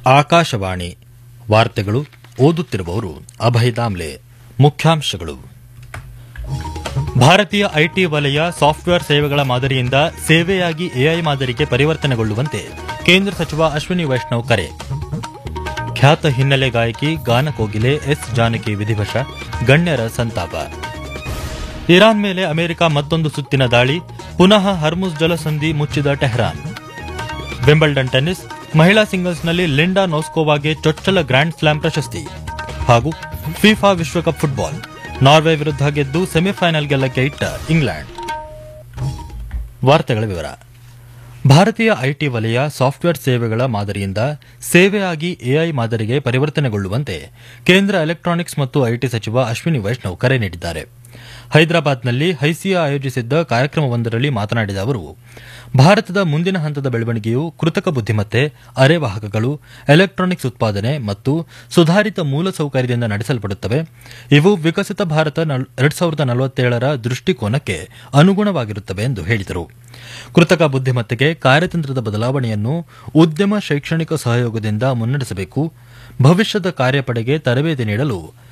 ಆಕಾಶವಾಣಿ ವಾರ್ತೆಗಳು ಓದುತ್ತಿರುವವರು ಅಭಯ್ ದಾಮ್ಲೆ ಮುಖ್ಯಾಂಶಗಳು ಭಾರತೀಯ ಐಟಿ ವಲಯ ಸಾಫ್ಟ್ವೇರ್ ಸೇವೆಗಳ ಮಾದರಿಯಿಂದ ಸೇವೆಯಾಗಿ ಎಐ ಮಾದರಿಗೆ ಪರಿವರ್ತನೆಗೊಳ್ಳುವಂತೆ ಕೇಂದ್ರ ಸಚಿವ ಅಶ್ವಿನಿ ವೈಷ್ಣವ್ ಕರೆ ಖ್ಯಾತ ಹಿನ್ನೆಲೆ ಗಾಯಕಿ ಗಾನ ಕೋಗಿಲೆ ಎಸ್ ಜಾನಕಿ ವಿಧಿವಶ ಗಣ್ಯರ ಸಂತಾಪ ಇರಾನ್ ಮೇಲೆ ಅಮೆರಿಕ ಮತ್ತೊಂದು ಸುತ್ತಿನ ದಾಳಿ ಪುನಃ ಹರ್ಮುಜ್ ಜಲಸಂಧಿ ಮುಚ್ಚಿದ ಟೆಹರಾನ್ ವಿಂಬಲ್ಡನ್ ಟೆನ್ನಿಸ್ ಮಹಿಳಾ ಸಿಂಗಲ್ಸ್ನಲ್ಲಿ ಲಿಂಡಾ ನೋಸ್ಕೋವಾಗೆ ಚೊಚ್ಚಲ ಗ್ರ್ಯಾಂಡ್ ಸ್ಲಾಮ್ ಪ್ರಶಸ್ತಿ ಹಾಗೂ ಫಿಫಾ ವಿಶ್ವಕಪ್ ಫುಟ್ಬಾಲ್ ನಾರ್ವೆ ವಿರುದ್ಧ ಗೆದ್ದು ಸೆಮಿಫೈನಲ್ ಗೆಲ್ಲಕ್ಕೆ ಇಟ್ಟ ಇಂಗ್ಲೆಂಡ್ ವಾರ್ತೆಗಳ ವಿವರ ಭಾರತೀಯ ಐಟಿ ವಲಯ ಸಾಫ್ಟ್ವೇರ್ ಸೇವೆಗಳ ಮಾದರಿಯಿಂದ ಸೇವೆಯಾಗಿ ಎಐ ಮಾದರಿಗೆ ಪರಿವರ್ತನೆಗೊಳ್ಳುವಂತೆ ಕೇಂದ್ರ ಎಲೆಕ್ಟ್ರಾನಿಕ್ಸ್ ಮತ್ತು ಐಟಿ ಸಚಿವ ಅಶ್ವಿನಿ ವೈಷ್ಣವ್ ಕರೆ ನೀಡಿದ್ದಾರೆ ಹೈದರಾಬಾದ್ನಲ್ಲಿ ಹೈಸಿಯಾ ಆಯೋಜಿಸಿದ್ದ ಕಾರ್ಯಕ್ರಮವೊಂದರಲ್ಲಿ ಮಾತನಾಡಿದ ಅವರು ಭಾರತದ ಮುಂದಿನ ಹಂತದ ಬೆಳವಣಿಗೆಯು ಕೃತಕ ಬುದ್ದಿಮತ್ತೆ ಅರೆವಾಹಕಗಳು ಎಲೆಕ್ಟ್ರಾನಿಕ್ಸ್ ಉತ್ಪಾದನೆ ಮತ್ತು ಸುಧಾರಿತ ಮೂಲಸೌಕರ್ಯದಿಂದ ನಡೆಸಲ್ಪಡುತ್ತವೆ ಇವು ವಿಕಸಿತ ಭಾರತ ಎರಡ್ ಸಾವಿರದ ನಲವತ್ತೇಳರ ದೃಷ್ಟಿಕೋನಕ್ಕೆ ಅನುಗುಣವಾಗಿರುತ್ತವೆ ಎಂದು ಹೇಳಿದರು ಕೃತಕ ಬುದ್ದಿಮತ್ತೆಗೆ ಕಾರ್ಯತಂತ್ರದ ಬದಲಾವಣೆಯನ್ನು ಉದ್ಯಮ ಶೈಕ್ಷಣಿಕ ಸಹಯೋಗದಿಂದ ಮುನ್ನಡೆಸಬೇಕು ಭವಿಷ್ಯದ ಕಾರ್ಯಪಡೆಗೆ ತರಬೇತಿ ನೀಡಲು